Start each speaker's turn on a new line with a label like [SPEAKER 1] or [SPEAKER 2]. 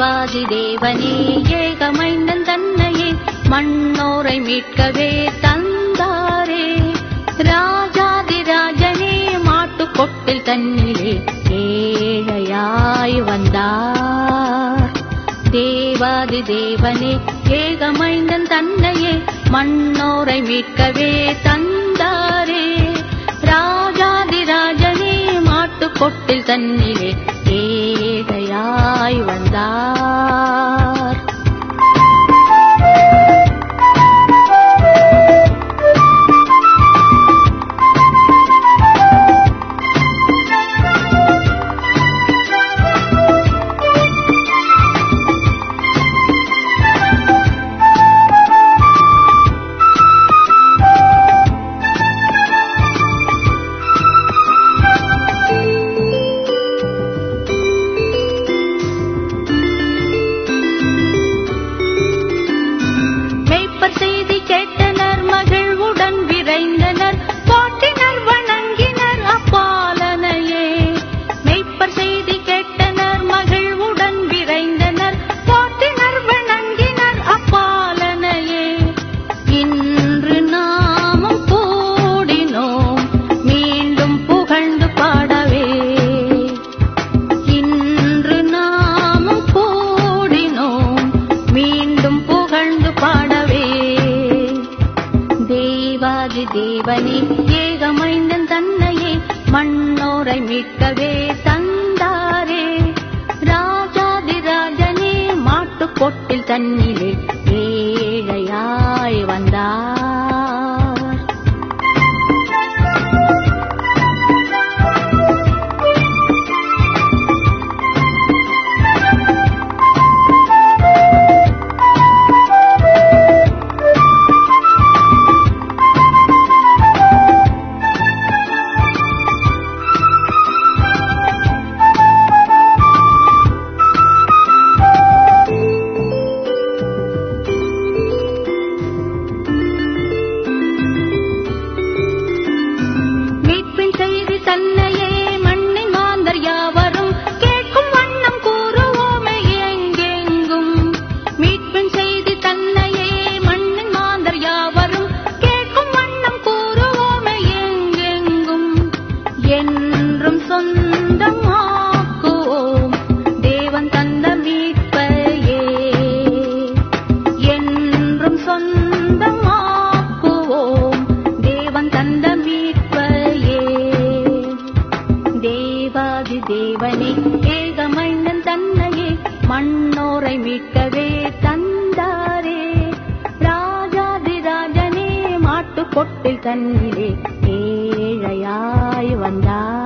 [SPEAKER 1] தேவாதி தேவனே ஏகமைந்தன் தன்னையே மண்ணோரை மீட்கவே தந்தாரே ராஜாதி ராஜனே மாட்டுக் கொட்டில் தன்னிலே ஏழையாய் வந்தார் தேவாதி தேவனே ஏகமைந்தன் தன்னையே மண்ணோரை மீட்கவே தந்தாரே ராஜாதி ராஜனே மாட்டுக் கொட்டில் தன்னிலே ஏழையாய் வந்தார் மெய்ப்பர் செய்தி கேட்டனர் மகிழ்வுடன் விரைந்தனர் போற்றினர் வணங்கினர் அப்பாலனையே மெய்ப்பர் செய்தி கேட்டனர் மகிழ்வுடன் விரைந்தனர் போற்றினர் வணங்கினர் அப்பாலனையே இன்று நாமும் கூடினோம் மீண்டும் புகழ்ந்து பாடவே இன்று நாமும் கூடினோம் மீண்டும் புகழ்ந்து பாடவே தேவாதி தேவனே ஏகமைந்தன் தன்னையே மண்ணோரை மீட்கவே தந்தாரே ராஜாதி ராஜனே மாட்டுக் கொட்டில் தன்னிலே ஏழையாய் வந்தார் மீட்பின் செய்தி தன்னையே மண்ணின் மாந்தர் யாவரும் கேட்கும் வண்ணம் கூறுவோமே எங்கெங்கும் மீட்பின் செய்தி தன்னையே மண்ணின் மாந்தர் யாவரும் கேட்கும் வண்ணம் கூறுவோமே எங்கெங்கும் என்றும் சொந்தம் ஆக்குவோம் தேவன் தந்த மீட்பையே என்றும் சொந்தம் ஆக்குவோம் தேவன் தந்த மீட்பையே தேவாதி தேவனே ஏகமைந்தன் தன்னையே மண்ணோரை மீட்கவே தந்தாரே ராஜாதி ராஜனே மாட்டுக் கொட்டில் தன்னிலே ஏழையாய் வந்தார்